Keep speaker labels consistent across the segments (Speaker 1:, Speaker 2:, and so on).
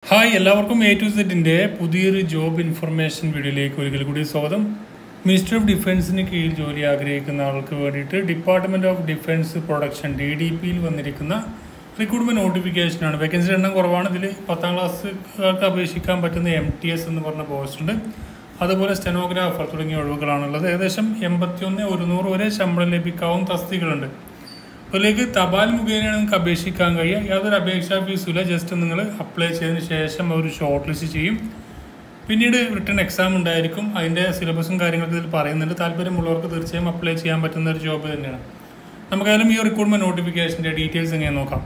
Speaker 1: hi എല്ലാവർക്കും A to സെറ്റിന്റെ പുതിയൊരു ജോബ് ഇൻഫർമേഷൻ വീഡിയോയിലേക്ക് ഒരിക്കൽ കൂടി സ്വാഗതം മിനിസ്റ്റർ ഓഫ് ഡിഫൻസിന് കീഴിൽ ജോലി ആഗ്രഹിക്കുന്ന ആൾക്ക് വേണ്ടിയിട്ട് department of defence production D D പിയിൽ വന്നിരിക്കുന്ന റിക്രൂട്ട്മെന്റ് നോട്ടിഫിക്കേഷനാണ് വേക്കൻസി എണ്ണം കുറവാണ് ഇതിൽ പത്താം ക്ലാസ്സുകാർക്ക് അപേക്ഷിക്കാൻ പറ്റുന്ന എം ടി എസ് എന്ന് പറഞ്ഞ പോസ്റ്റ് ഉണ്ട് അതുപോലെ സ്റ്റെനോഗ്രാഫർ തുടങ്ങിയ ഒഴിവുകളാണുള്ളത് ഏകദേശം എൺപത്തിയൊന്ന് ഒരുന്നൂറ് വരെ ശമ്പളം ലഭിക്കാവുന്ന തസ്തികളുണ്ട് അതിലേക്ക് തപാൽ മുഖേനയാണ് നിങ്ങൾക്ക് അപേക്ഷിക്കാൻ കഴിയുക യാതൊരു അപേക്ഷാ ഫീസുമില്ല ജസ്റ്റ് നിങ്ങൾ അപ്ലൈ ചെയ്തതിന് ശേഷം അവർ ഷോർട്ട് ലിസ്റ്റ് ചെയ്യും പിന്നീട് റിട്ടേൺ എക്സാം ഉണ്ടായിരിക്കും അതിൻ്റെ സിലബസും കാര്യങ്ങളൊക്കെ ഇതിൽ പറയുന്നുണ്ട് താല്പര്യമുള്ളവർക്ക് തീർച്ചയായും അപ്ലൈ ചെയ്യാൻ പറ്റുന്ന ഒരു ജോബ് തന്നെയാണ് നമുക്കായാലും ഈ റിക്രൂട്ട്മെന്റ് നോട്ടിഫിക്കേഷൻ്റെ ഡീറ്റെയിൽസ് എങ്ങനെ നോക്കാം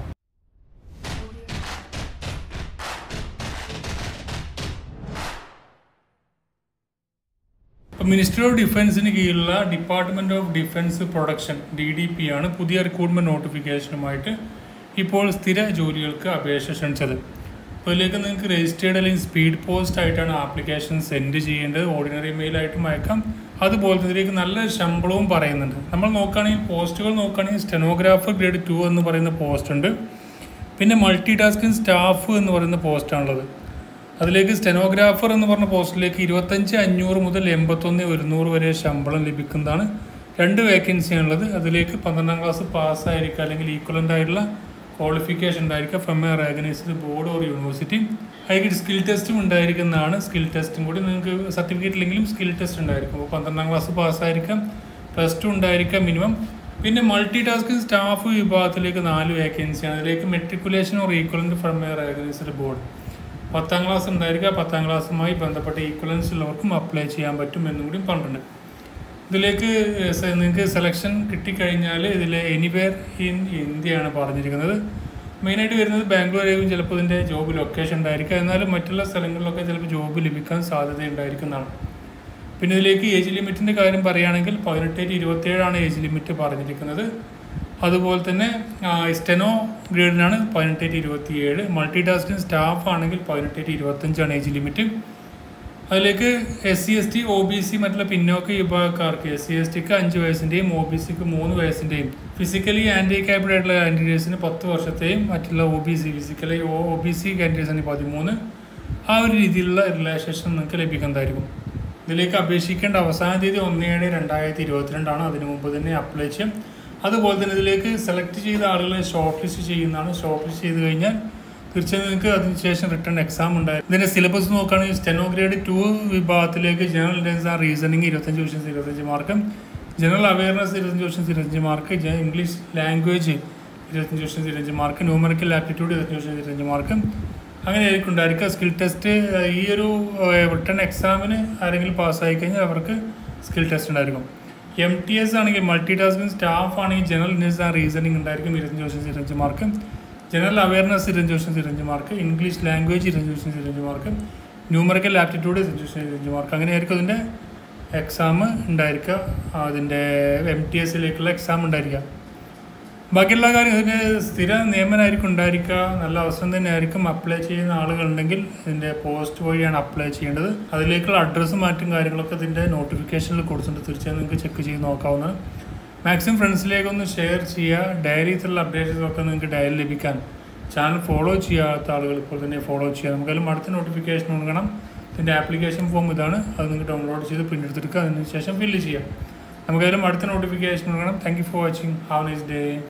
Speaker 1: ഇപ്പോൾ മിനിസ്ട്രി ഓഫ് ഡിഫൻസിന് കീഴിലുള്ള department of defence production D D P ആണ് പുതിയ റിക്രൂട്ട്മെന്റ് നോട്ടിഫിക്കേഷനുമായിട്ട് ഇപ്പോൾ സ്ഥിര ജോലികൾക്ക് അപേക്ഷ ക്ഷണിച്ചത് അപ്പോൾ ഇതിലേക്ക് നിങ്ങൾക്ക് രജിസ്റ്റേർഡ് അല്ലെങ്കിൽ സ്പീഡ് പോസ്റ്റ് ആയിട്ടാണ് ആപ്ലിക്കേഷൻ സെൻഡ് ചെയ്യേണ്ടത് ഓർഡിനറി മെയിലായിട്ടും അയക്കാം അതുപോലെ തന്നെ ഇതിലേക്ക് നല്ല ശമ്പളവും പറയുന്നുണ്ട് നമ്മൾ നോക്കുകയാണെങ്കിൽ പോസ്റ്റുകൾ നോക്കുകയാണെങ്കിൽ സ്റ്റെനോഗ്രാഫർ ഗ്രേഡ് ടു എന്ന് പറയുന്ന പോസ്റ്റ് ഉണ്ട് പിന്നെ മൾട്ടി ടാസ്കിങ് സ്റ്റാഫ് എന്ന് പറയുന്ന പോസ്റ്റാണുള്ളത് അതിലേക്ക് സ്റ്റെനോഗ്രാഫർ എന്ന് പറഞ്ഞ പോസ്റ്റിലേക്ക് ഇരുപത്തഞ്ച് അഞ്ഞൂറ് മുതൽ എൺപത്തൊന്ന് ഒരുന്നൂറ് വരെ ശമ്പളം ലഭിക്കുന്നതാണ് രണ്ട് വേക്കൻസിയാണുള്ളത് അതിലേക്ക് പന്ത്രണ്ടാം ക്ലാസ് പാസ്സായിരിക്കുക അല്ലെങ്കിൽ ഈക്വലൻ്റ് ആയിട്ടുള്ള ക്വാളിഫിക്കേഷൻ ഉണ്ടായിരിക്കുക from a recognised board or university അതിലേക്ക് സ്കിൽ ടെസ്റ്റും ഉണ്ടായിരിക്കുന്നതാണ് സ്കിൽ ടെസ്റ്റും കൂടി നിങ്ങൾക്ക് സർട്ടിഫിക്കറ്റ് ഇല്ലെങ്കിലും സ്കിൽ ടെസ്റ്റ് ഉണ്ടായിരിക്കും അപ്പോൾ പന്ത്രണ്ടാം ക്ലാസ് പാസ്സായിരിക്കാം പ്ലസ് ടു ഉണ്ടായിരിക്കാം മിനിമം പിന്നെ മൾട്ടി ടാസ്കിങ് സ്റ്റാഫ് വിഭാഗത്തിലേക്ക് നാല് വേക്കൻസിയാണ് അതിലേക്ക് matriculation or equivalent from a recognised board പത്താം ക്ലാസ് ഉണ്ടായിരിക്കുക പത്താം ക്ലാസ്സുമായി ബന്ധപ്പെട്ട ഈക്വലൻസ് ഉള്ളവർക്കും അപ്ലൈ ചെയ്യാൻ പറ്റും എന്നും കൂടി പറഞ്ഞിട്ടുണ്ട് ഇതിലേക്ക് സ- നിങ്ങൾക്ക് സെലക്ഷൻ കിട്ടിക്കഴിഞ്ഞാൽ ഇതിൽ എനിവെയർ ഇൻ ഇന്ത്യയാണ് പറഞ്ഞിരിക്കുന്നത് മെയിനായിട്ട് വരുന്നത് ബാംഗ്ലൂർ ആയിരിക്കും ചിലപ്പോൾ ഇതിൻ്റെ ജോബ് ലൊക്കേഷൻ ഉണ്ടായിരിക്കുക എന്നാലും മറ്റുള്ള സ്ഥലങ്ങളിലൊക്കെ ചിലപ്പോൾ ജോബ് ലഭിക്കാൻ സാധ്യത ഉണ്ടായിരിക്കുന്നതാണ് പിന്നെ ഇതിലേക്ക് ഏജ് ലിമിറ്റിൻ്റെ കാര്യം പറയുകയാണെങ്കിൽ പതിനെട്ട് ഇരുപത്തേഴാണ് ഏജ് ലിമിറ്റ് പറഞ്ഞിരിക്കുന്നത് അതുപോലെ തന്നെ സ്റ്റെനോ ഗ്രേഡിനാണ് പതിനെട്ട് ഇരുപത്തിയേഴ് മൾട്ടി ടാസ്കിങ് സ്റ്റാഫ് ആണെങ്കിൽ പതിനെട്ട് ഇരുപത്തഞ്ചാണ് ഏജ് ലിമിറ്റ് അതിലേക്ക് S C S T O B C മറ്റുള്ള പിന്നോക്ക വിഭാഗക്കാർക്ക് എസ് സി എസ് ടിക്ക് അഞ്ച് വയസ്സിൻ്റെയും ഒ ബി സിക്ക് മൂന്ന് വയസ്സിൻ്റെയും ഫിസിക്കലി ഹാൻഡിക്യാപ്ഡ് ആയിട്ടുള്ള കാൻഡിഡേറ്റ്സിന് പത്ത് വർഷത്തെയും മറ്റുള്ള O B C physically O B C കാൻഡിഡേറ്റ്സിന് പതിമൂന്ന് ആ ഒരു രീതിയിലുള്ള റിലാക്സേഷൻ നിങ്ങൾക്ക് ലഭിക്കുന്നതായിരിക്കും ഇതിലേക്ക് അപേക്ഷിക്കേണ്ട അവസാന തീയതി ഒന്ന് ഏഴ് രണ്ടായിരത്തി ഇരുപത്തിരണ്ടാണ് അതിന് മുമ്പ് തന്നെ അപ്ലൈ ചെയ്യാം അതുപോലെ തന്നെ ഇതിലേക്ക് സെലക്ട് ചെയ്ത ആളുകളെ ഷോർട്ട് ലിസ്റ്റ് ചെയ്യുന്നതാണ് ഷോർട്ട് ലിസ്റ്റ് ചെയ്ത് കഴിഞ്ഞാൽ തീർച്ചയായും നിങ്ങൾക്ക് അതിനുശേഷം റിട്ടേൺ എക്സാം ഉണ്ടായി ഇതിന്റെ സിലബസ് നോക്കുകയാണെങ്കിൽ സ്റ്റെനോ ഗ്രേഡ് ടു വിഭാഗത്തിലേക്ക് ജനറൽ ഇൻറ്റൻസ് ആൻഡ് റീസണിങ് ഇരുപത്തഞ്ച് ക്വസ്റ്റ്യൻസ് ഇരുപത്തഞ്ച് മാർക്ക് ജനറൽ അവയർനെസ് ഇരുപത്തഞ്ച് ക്വസ്റ്റ്യൻസ് ഇരുപത്തഞ്ച് മാർക്ക് ഇംഗ്ലീഷ് ലാംഗ്വേജ് ഇരുപത്തഞ്ച് ക്വസ്റ്റ്യൻസ് ഇരുപത്തഞ്ച് മാർക്ക് ന്യൂമറിക്കൽ ആപ്റ്റിറ്റ്യൂഡ് ഇരുപത്തഞ്ച് ക്വസ്റ്റ്യൻസ് ഇരുപത്തഞ്ച് മാർക്ക് അങ്ങനെ ആയിരിക്കും ഉണ്ടായിരിക്കുക സ്കിൽ ടെസ്റ്റ് ഈ ഒരു റിട്ടേൺ എക്സാമിന് ആരെങ്കിലും പാസ്സായി കഴിഞ്ഞാൽ അവർക്ക് സ്കിൽ ടെസ്റ്റ് ഉണ്ടായിരിക്കും എം ടി എസ് ആണെങ്കിൽ മൾട്ടി ടാസ്കിങ് സ്റ്റാഫ് ആണെങ്കിൽ ജനറൽ ഇൻറ്റൻസ് ആൻഡ് റീസണിങ് ഉണ്ടായിരിക്കും ഇരുപത്തഞ്ച് ക്വസ്റ്റ്യൻസ് ഇരുപത്തഞ്ച് മാർക്ക് ജനറൽ അവയർനെസ് ഇരുപത്തഞ്ച് ക്വസ്റ്റ്യൻസ് ഇരുപത്തഞ്ച് മാർക്ക് ഇംഗ്ലീഷ് ലാംഗ്വേജ് ഇരുപത്തഞ്ച് ക്വസ്റ്റ്യൻസ് ഇരുപത്തഞ്ച് മാർക്ക് ന്യൂമറിക്കൽ ആപ്റ്റിറ്റ്യൂഡ് ഇരുപത്തഞ്ച് ക്വസ്റ്റ്യൻസ് ഇരുപത്തഞ്ച് മാർക്ക് അങ്ങനെയായിരിക്കും അതിൻ്റെ എക്സാം ഉണ്ടായിരിക്കുക അതിൻ്റെ എം ടി എസിലേക്കുള്ള എക്സാം ഉണ്ടായിരിക്കുക ബാക്കിയുള്ള കാര്യം ഇതിന് സ്ഥിര നിയമനമായിരിക്കും ഉണ്ടായിരിക്കുക നല്ല അവസരം തന്നെ ആയിരിക്കും അപ്ലൈ ചെയ്യുന്ന ആളുകളുണ്ടെങ്കിൽ ഇതിൻ്റെ പോസ്റ്റ് വഴിയാണ് അപ്ലൈ ചെയ്യേണ്ടത് അതിലേക്കുള്ള അഡ്രസ്സും മറ്റും കാര്യങ്ങളൊക്കെ ഇതിൻ്റെ നോട്ടിഫിക്കേഷനിൽ കൊടുത്തിട്ടുണ്ട് തീർച്ചയായും നിങ്ങൾക്ക് ചെക്ക് ചെയ്ത് നോക്കാവുന്നതാണ് മാക്സിമം ഫ്രണ്ട്സിലേക്കൊന്ന് ഷെയർ ചെയ്യുക ഡയറിയിലുള്ള അപ്ഡേഷൻസൊക്കെ നിങ്ങൾക്ക് ഡയറി ലഭിക്കാൻ ചാനൽ ഫോളോ ചെയ്യാത്ത ആളുകൾ ഇപ്പോൾ തന്നെ ഫോളോ ചെയ്യുക നമുക്കെല്ലാം അടുത്ത നോട്ടിഫിക്കേഷൻ കൊടുക്കണം ഇതിൻ്റെ ആപ്ലിക്കേഷൻ ഫോം ഇതാണ് അത് നിങ്ങൾക്ക് ഡൗൺലോഡ് ചെയ്ത് പ്രിൻ്റ് എടുത്തെടുക്കുക അതിന് ശേഷം ഫില്ല് ചെയ്യാം നമുക്കായാലും അടുത്ത നോട്ടിഫിക്കേഷൻ കൊടുക്കണം thank you for watching have nice day